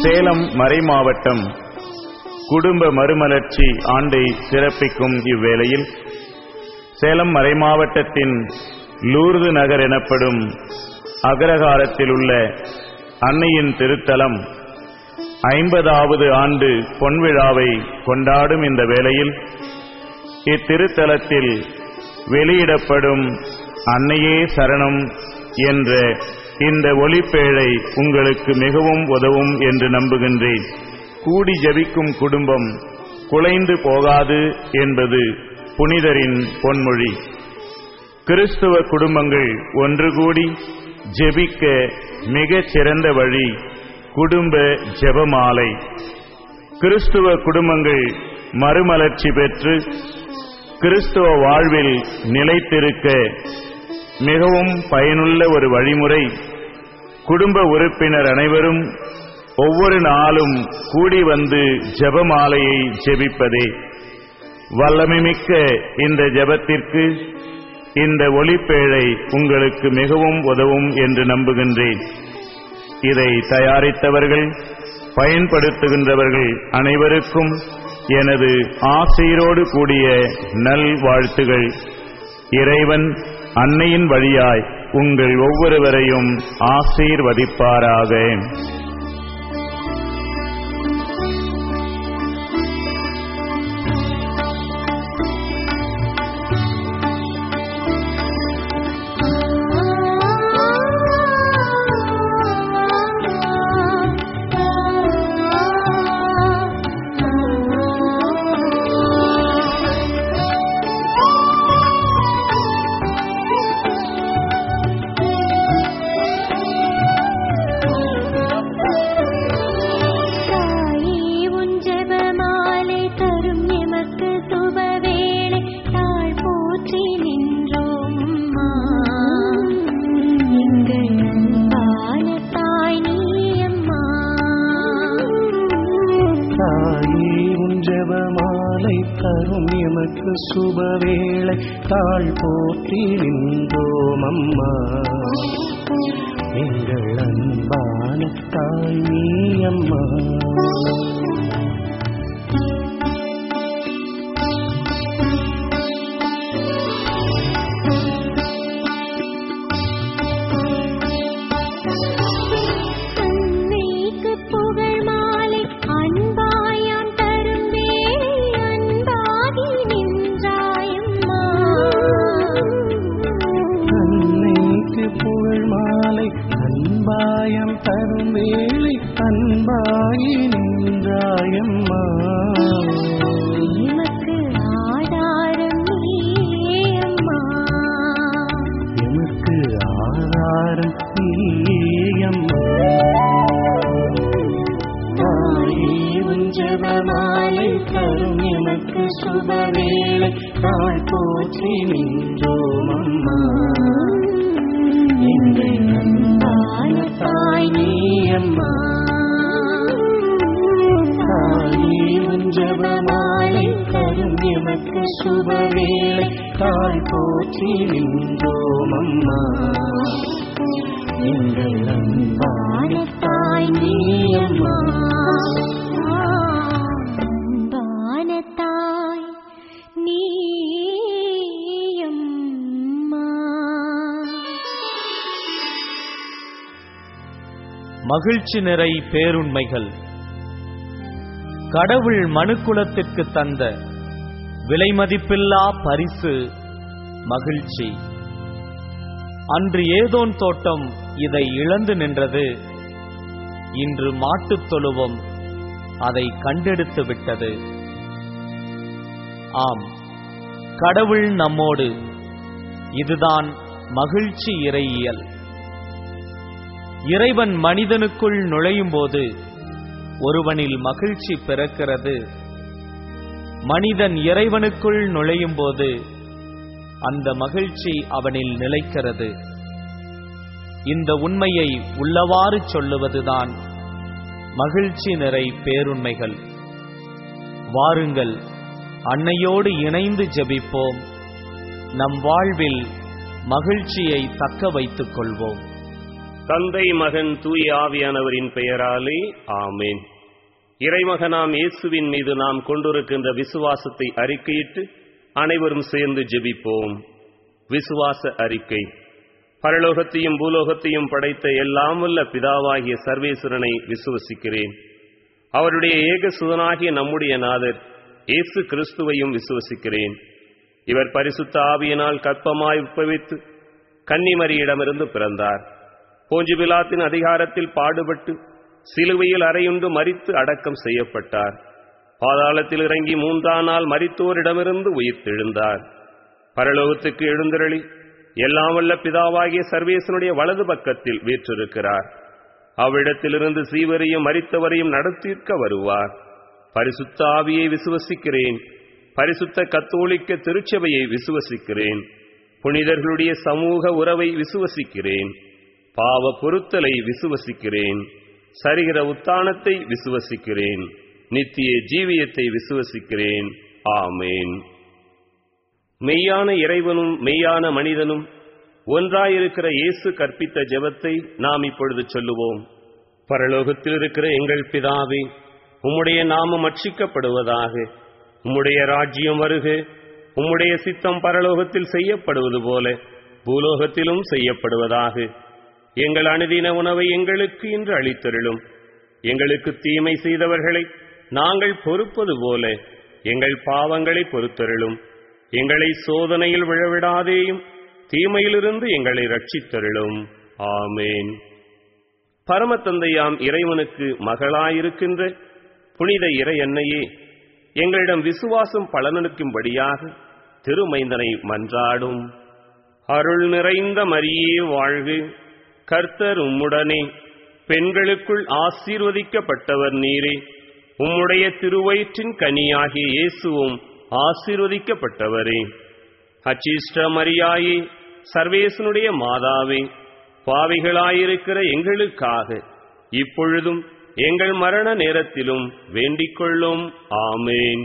சேலம் மறைமாவட்டம் குடும்ப மறுமலர்ச்சி ஆண்டை சிறப்பிக்கும் இவ்வேளையில் சேலம் மறைமாவட்டத்தின் லூர்து நகர் எனப்படும் அகரகாரத்தில் உள்ள அன்னையின் திருத்தலம் ஐம்பதாவது ஆண்டு பொன்விழாவை கொண்டாடும் இந்த வேளையில் இத்திருத்தலத்தில் வெளியிடப்படும் அன்னையே சரணம் என்ற இந்த ஒளிப்பேழை உங்களுக்கு மிகவும் உதவும் என்று நம்புகின்றேன் கூடி ஜபிக்கும் குடும்பம் குலைந்து போகாது என்பது புனிதரின் பொன்மொழி கிறிஸ்துவ குடும்பங்கள் ஒன்று கூடி ஜெபிக்க மிகச் சிறந்த வழி குடும்ப ஜெபமாலை கிறிஸ்துவ குடும்பங்கள் மறுமலர்ச்சி பெற்று கிறிஸ்துவ வாழ்வில் நிலைத்திருக்க மிகவும் பயனுள்ள ஒரு வழிமுறை குடும்ப உறுப்பினர் அனைவரும் ஒவ்வொரு நாளும் கூடி வந்து ஜெபமாலையை ஜெபிப்பதே வல்லமைமிக்க இந்த ஜெபத்திற்கு இந்த ஒளிப்பேழை உங்களுக்கு மிகவும் உதவும் என்று நம்புகின்றேன் இதை தயாரித்தவர்கள் பயன்படுத்துகின்றவர்கள் அனைவருக்கும் எனது ஆசையரோடு கூடிய நல் வாழ்த்துகள் இறைவன் அன்னையின் வழியாய் உங்கள் ஒவ்வொருவரையும் ஆசீர்வதிப்பாராக தாயே உன் ஜெபமாலை தரும் எமக்கு சுபவேளை தாழ் போற்றி நின்றோம் அம்மா. எங்கள் அன்பான தாய் நீ அம்மா. தாயே உன் ஜெபமாலை தரும் எமக்கு சுபவேளை தாழ் போற்றி நின்றோம் அம்மா எங்கள் அன்பான தாய் நீ அம்மா அன்னைக்கு புகழ் மாலை அன்பாயாம் தரும் வேளை அன்பாகி நின்றாயம்மா. அன்னைக்கு புகழ் மாலை அன்பாயம் தரும் வேளை அன்பாயி நின்றாயம்மா எமக்கு ஆதாரம் நீயே அம்மா. எமக்கு ஆதாரம் நீயம்மா தாயே உன் ஜெபமாலை தரும் எமக்கு சுபவேளை தாழ் போற்றி நின்றோம் அம்மா எங்கள் அன்பான தாய் நீயம்மா தாயே உன் ஜெபமாலை தரும் எமக்கு சுபவேளை தாழ் போற்றி நின்றோம் அம்மா எங்கள் அன்பான தாய் நீயம்மா அன்பான தாய் நீயம்மா. மகிழ்ச்சி நிறை பேருண்மைகள் கடவுள் மனுக்குலத்திற்கு தந்த விலைமதிப்பில்லா பரிசு மகிழ்ச்சி அன்று ஏதோன் தோட்டம் இதை இழந்து நின்றது இன்று மாட்டுத் தொழுவம் அதை கண்டெடுத்து விட்டது ஆம் கடவுள் நம்மோடு இதுதான் மகிழ்ச்சி இறையியல் இறைவன் மனிதனுக்குள் நுழையும்போது ஒருவனில் மகிழ்ச்சி பிறக்கிறது மனிதன் இறைவனுக்குள் நுழையும்போது அந்த மகிழ்ச்சி அவனில் நிலைக்கிறது இந்த உண்மையை உள்ளவாறு சொல்லுவதுதான் மகிழ்ச்சி நிறை பேருண்மைகள் வாருங்கள் அன்னையோடு இணைந்து ஜெபிப்போம் நம் வாழ்வில் மகிழ்ச்சியை தக்க வைத்துக் கொள்வோம் தந்தை மகன் தூய ஆவியானவரின் பெயராலே ஆமேன் இறைமகனாம் இயேசுவின் மீது நாம் கொண்டிருக்கின்ற விசுவாசத்தை அறிக்கையிட்டு அனைவரும் சேர்ந்து ஜெபிப்போம் விசுவாச அறிக்கை பரலோகத்தையும் பூலோகத்தையும் படைத்த எல்லாம் வல்ல பிதாவாகிய சர்வேஸ்வரனை விசுவசிக்கிறேன் அவருடைய ஏக சுதனாகிய நம்முடைய நாதர் இயேசு கிறிஸ்துவையும் விசுவசிக்கிறேன் இவர் பரிசுத்த ஆவியினால் கற்பமாய் உப்பவித்து கன்னிமரியிடமிருந்து பிறந்தார் போஞ்சு பிலாத்தின் அதிகாரத்தில் பாடுபட்டு சிலுவையில் அறையுண்டு மரித்து அடக்கம் செய்யப்பட்டார் பாதாளத்தில் இறங்கி மூன்றாம் நாள் மரித்தோரிடமிருந்து உயிர்த்தெழுந்தார் பரலோகத்துக்கு எழுந்தருளி எல்லாம் வல்ல பிதாவாகிய சர்வேசனுடைய வலது பக்கத்தில் வீற்றிருக்கிறார் அவ்விடத்திலிருந்து சீவரையும் மரித்தவரையும் நடத்தியிருக்க வருவார் பரிசுத்த ஆவியை விசுவசிக்கிறேன் பரிசுத்த கத்தோலிக்க திருச்சபையை விசுவசிக்கிறேன் புனிதர்களுடைய சமூக உறவை விசுவசிக்கிறேன் பாவ பொருத்தலை விசுவசிக்கிறேன் சரிகிற உத்தானத்தை விசுவசிக்கிறேன் நித்திய ஜீவியத்தை விசுவசிக்கிறேன் ஆமேன் மெய்யான இறைவனும் மெய்யான மனிதனும் ஒன்றாயிருக்கிற இயேசு கற்பித்த ஜெபத்தை நாம் இப்பொழுது சொல்லுவோம் பரலோகத்தில் இருக்கிற எங்கள் பிதாவே உம்முடைய நாமம் அட்சிக்கப்படுவதாக உம்முடைய ராஜ்யம் வருக உம்முடைய சித்தம் பரலோகத்தில் செய்யப்படுவது போல பூலோகத்திலும் செய்யப்படுவதாக எங்கள் அனுதின உணவை எங்களுக்கு இன்று அளித்தருளும் எங்களுக்கு தீமை செய்தவர்களை நாங்கள் பொறுப்பது போல எங்கள் பாவங்களை பொறுத்தருளும் எங்களை சோதனையில் விழவிடாதேயும் தீமையிலிருந்து எங்களை ரட்சித்தருளும் ஆமேன் பரமத்தந்தையாம் இறைவனுக்கு மகளாயிருக்கின்ற புனித இறை அன்னையே எங்களிடம் விசுவாசம் பலனளிக்கும்படியாக திருமைந்தனை மன்றாடும் அருள் நிறைந்த மரியே வாழ்வு கர்த்தர் உம்முடனே பெண்களுக்குள் ஆசீர்வதிக்கப்பட்டவர் நீரே உம்முடைய திருவயிற்றின் கனியாகிய இயேசுவும் ஆசீர்வதிக்கப்பட்டவரே அச்சிஷ்ட மரியாயே சர்வேசனுடைய மாதாவே பாவிகளாயிருக்கிற எங்களுக்காக இப்பொழுதும் எங்கள் மரண நேரத்திலும் வேண்டிக் கொள்ளும் ஆமேன்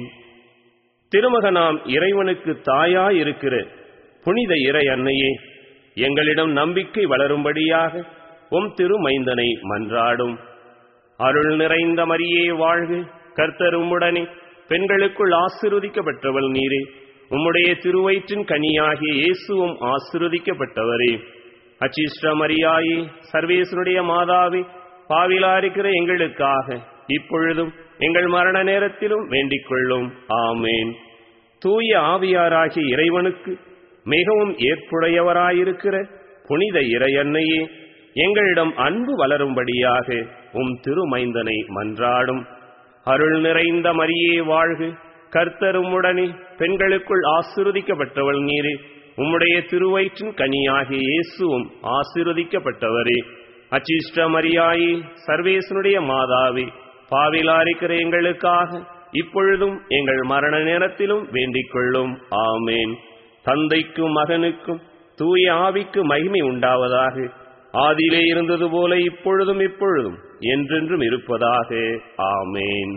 திருமகனாம் இறைவனுக்கு தாயாயிருக்கிற புனித இறை அன்னையே எங்களிடம் நம்பிக்கை வளரும்படியாக உம் திருமைந்தனை மன்றாடும் அருள் நிறைந்த மரியே வாழ்க கர்த்தர் உம்முடனே பெண்களுக்குள் ஆசிர்வதிக்கப்பட்டவள் நீரே உம்முடைய திருவயிற்றின் கனியாகிய இயேசுவும் ஆசிர்வதிக்கப்பட்டவரே அச்சிஷ்ட மரியாயே சர்வேசனுடைய மாதாவே பாவிலாரிக்கிற எங்களுக்காக இப்பொழுதும் எங்கள் மரண நேரத்திலும் வேண்டிக் கொள்ளும் ஆமேன் தூய ஆவியாராகிய இறைவனுக்கு மிகவும் ஏற்புடையவராயிருக்கிற புனித இறையன்னையே எங்களிடம் அன்பு வளரும்படியாக உம் திருமைந்தனை மன்றாடும் அருள் நிறைந்த மரியே வாழ்கு கர்த்தரும் உடனே பெண்களுக்குள் ஆசிர்வதிக்கப்பட்டவள் நீரே உம்முடைய திருவயிற்றின் கனியாகிய இயேசுவும் ஆசிர்வதிக்கப்பட்டவரே அச்சிஷ்ட மரியாயே சர்வேசனுடைய மாதாவே பாவிலாரிக்கிற எங்களுக்காக இப்பொழுதும் எங்கள் மரண நேரத்திலும் வேண்டிக் கொள்ளும் ஆமேன் தந்தைக்கும் மகனுக்கும் தூய ஆவிக்கு மகிமை உண்டாவதாக ஆதியிலே இருந்தது போல இப்பொழுதும் இப்பொழுதும் என்றென்றும் இருப்பதாக ஆமேன்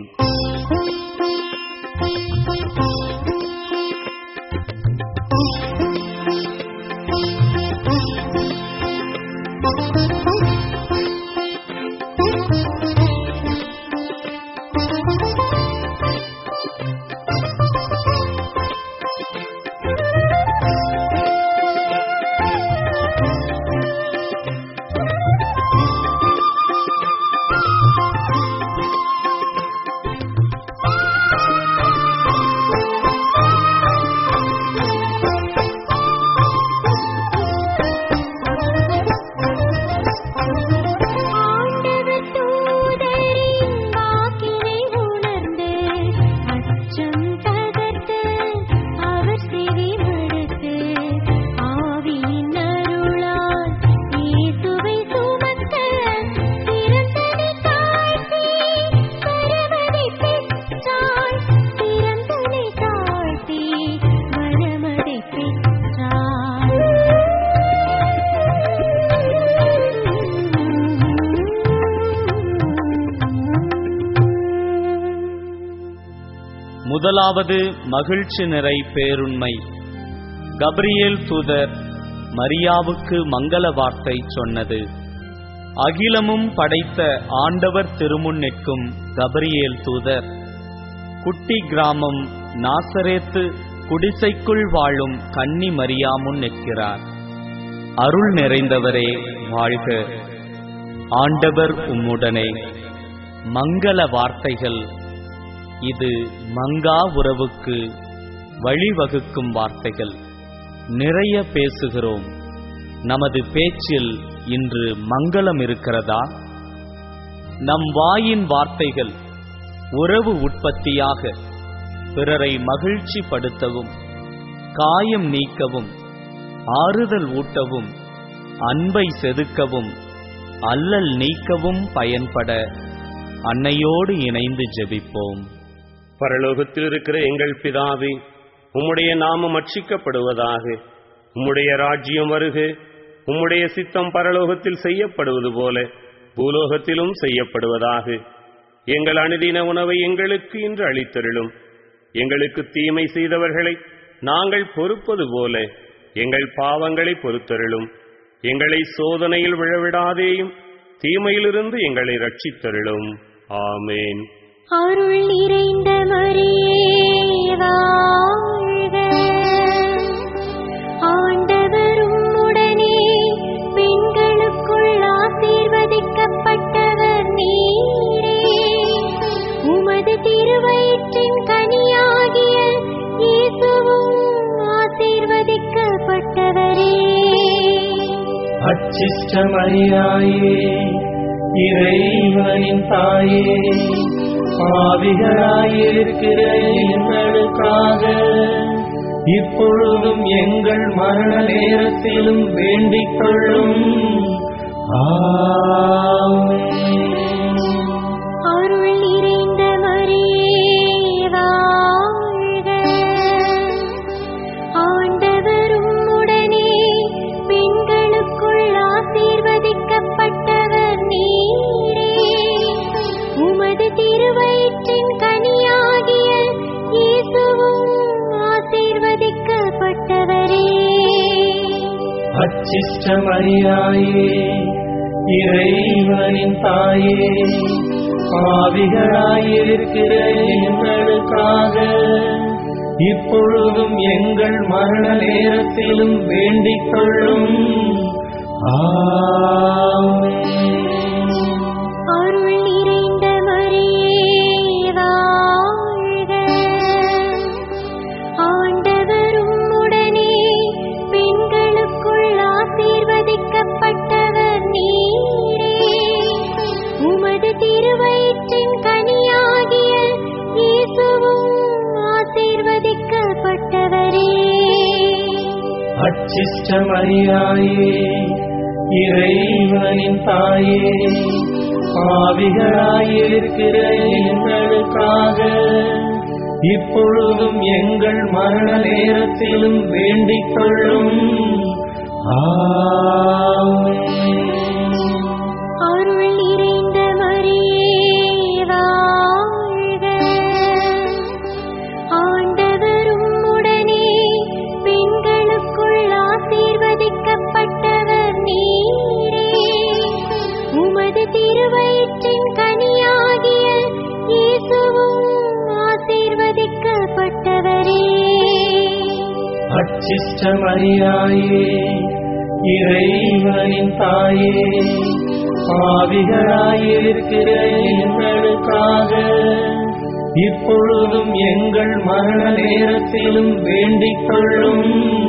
ஆண்டவர் தூதரின் வாக்கினை உணர்ந்து அச்சம் தகர்த்து அவர் செவி மடுத்து ஆவியின் அருளால் இயேசுவை சுமக்க பிறந்தனை தாழ்த்தி பரமதை பெற்றாய் பிறந்தனை தாழ்த்தி மனமதை பெற்றாய் முதலாவது மகிழ்ச்சி நிறை பேருண்மை கப்ரியேல் தூதர் மரியாவுக்கு மங்கள வார்த்தை சொன்னது அகிலமும் படைத்த ஆண்டவர் திருமுன் நிற்கும் கபரியேல் தூதர் குட்டி கிராமம் நாசரேத்து குடிசைக்குள் வாழும் கன்னி மரியாமுன் நிற்கிறார் அருள் நிறைந்தவரே வாழ்க ஆண்டவர் உம்முடனே மங்கள வார்த்தைகள் இது மங்கா உறவுக்கு வழிவகுக்கும் வார்த்தைகள் நிறைய பேசுகிறோம் நமது பேச்சில் இன்று மங்களம் இருக்கிறதா நம் வாயின் வார்த்தைகள் உறவு உற்பத்தியாக பிறரை மகிழ்ச்சி படுத்தவும் காயம் நீக்கவும் ஆறுதல் ஊட்டவும் அன்பை செதுக்கவும் அல்லல் நீக்கவும் பயன்பட அன்னையோடு இணைந்து ஜெபிப்போம் பரலோகத்தில் இருக்கிற எங்கள் பிதாவே உம்முடைய நாமம் அர்ச்சிக்கப்படுவதாக உம்முடைய ராஜ்யம் வருக உம்முடைய சித்தம் பரலோகத்தில் செய்யப்படுவது போல பூலோகத்திலும் செய்யப்படுவதாக எங்கள் அனுதின உணவை எங்களுக்கு இன்று அளித்தருளும் எங்களுக்கு தீமை செய்தவர்களை நாங்கள் பொறுப்பது போல எங்கள் பாவங்களை பொறுத்தருளும் எங்களை சோதனையில் விழவிடாதேயும் தீமையிலிருந்து எங்களை ரட்சித்தருளும் ஆமேன் அருள் நிறைந்த மரியே வாழ்க ஆண்டவர் உம்முடனே பெண்களுக்குள் ஆசீர்வதிக்கப்பட்டவர் நீரே உமது திருவயிற்றின் கனியாகிய இயேசுவும் ஆசீர்வதிக்கப்பட்டவரே அச்சிஷ்ட மரியாயே இறைவனின் தாயே பாவிகளாயிருக்கிற எங்களுக்காக இப்பொழுதும் எங்கள் மரண நேரத்திலும் வேண்டிக் கொள்ளும் ஆமென். அருள் நிறைந்த மரியே வாழ்க ஆண்டவர் உம்முடனே பெண்களுக்குள் ஆசீர்வதிக்கப்பட்டவர் நீரே உமது திருவயிற்றின் கனியாகிய இயேசுவும் ஆசீர்வதிக்கப்பட்டவரே அச்சிஷ்ட மரியாயே இறைவனின் தாயே பாவிகளாயிருக்கிற எங்களுக்காக இப்பொழுதும் எங்கள் மரண நேரத்திலும் வேண்டிக் கொள்ளும் ஆமென். அருள் நிறைந்த மரியே வாழ்க ஆண்டவர் உம்முடனே பெண்களுக்குள் ஆசீர்வதிக்கப்பட்டவர் நீரே உமது திருவயிற்றின் கனியாகிய இயேசுவும் ஆசீர்வதிக்கப்பட்டவரே அச்சிஷ்ட மரியாயே இறைவனின் தாயே பாவிகளாயிருக்கிற எங்களுக்காக இப்பொழுதும் எங்கள் மரண நேரத்திலும் வேண்டிக் கொள்ளும் ஆமென். அருள் நிறைந்த மரியே வாழ்க ஆண்டவர் உம்முடனே பெண்களுக்குள் ஆசீர்வதிக்கப்பட்டவர் நீரே உமது திருவயிற்றின் கனியாகிய இயேசுவும் ஆசீர்வதிக்கப்பட்டவரே அச்சிஷ்ட மரியாயே இறைவனின் தாயே பாவிகளாயிருக்கிற எங்களுக்காக இப்பொழுதும் எங்கள் மரண நேரத்திலும் வேண்டிக் கொள்ளும்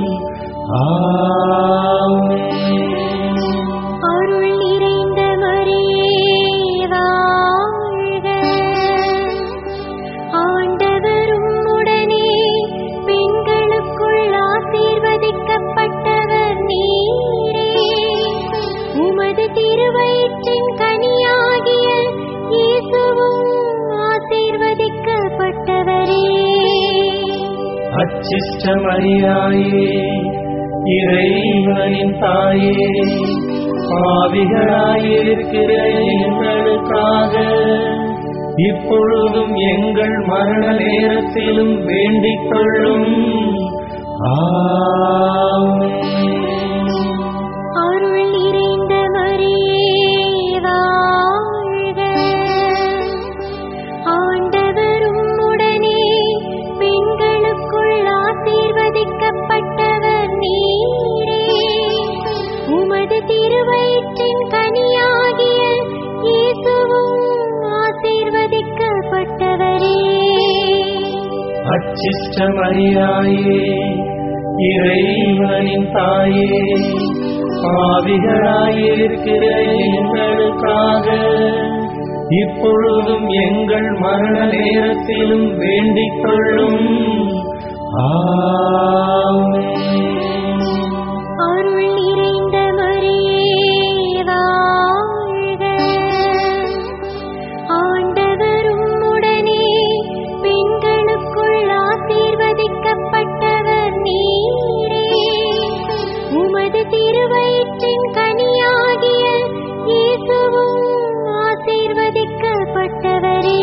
ஆமென். அருள் நிறைந்த மரியே வாழ்க ஆண்டவர் உம்முடனே பெண்களுக்குள் ஆசீர்வதிக்கப்பட்டவர் நீரே உமது திருவயிற்றின் கனியாகிய இயேசுவும் ஆசீர்வதிக்கப்பட்டவரே அச்சிஷ்ட மரியாயே இறைவனின் தாயே பாவிகளாயிருக்கிற எங்களுக்காக இப்பொழுதும் எங்கள் மரண நேரத்திலும் வேண்டிக் கொள்ளும் ஆமென். அருள் நிறைந்த மரியே அச்சிஷ்டமரியாயே இறைவனின் தாயே பாவிகளாயிருக்கிற எங்களுக்காக இப்பொழுதும் எங்கள் மரண நேரத்திலும் வேண்டிக் கொள்ளும் ஆமென். அருள் நிறைந்த மரியே வாழ்க ஆண்டவர் உம்முடனே பெண்களுக்குள் ஆசீர்வதிக்கப்பட்டவர் நீரே உமது திருவயிற்றின் கனியாகிய இயேசுவும் ஆசீர்வதிக்கப்பட்டவரே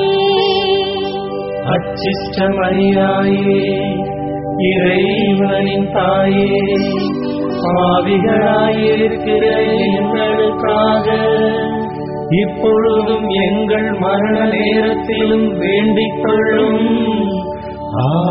அச்சிஷ்டமரியாயே இறைவனின் தாயே பாவிகளாயிருக்கிற எங்களுக்காக இப்பொழுதும் எங்கள் மரண நேரத்திலும் வேண்டிக் கொள்ளும்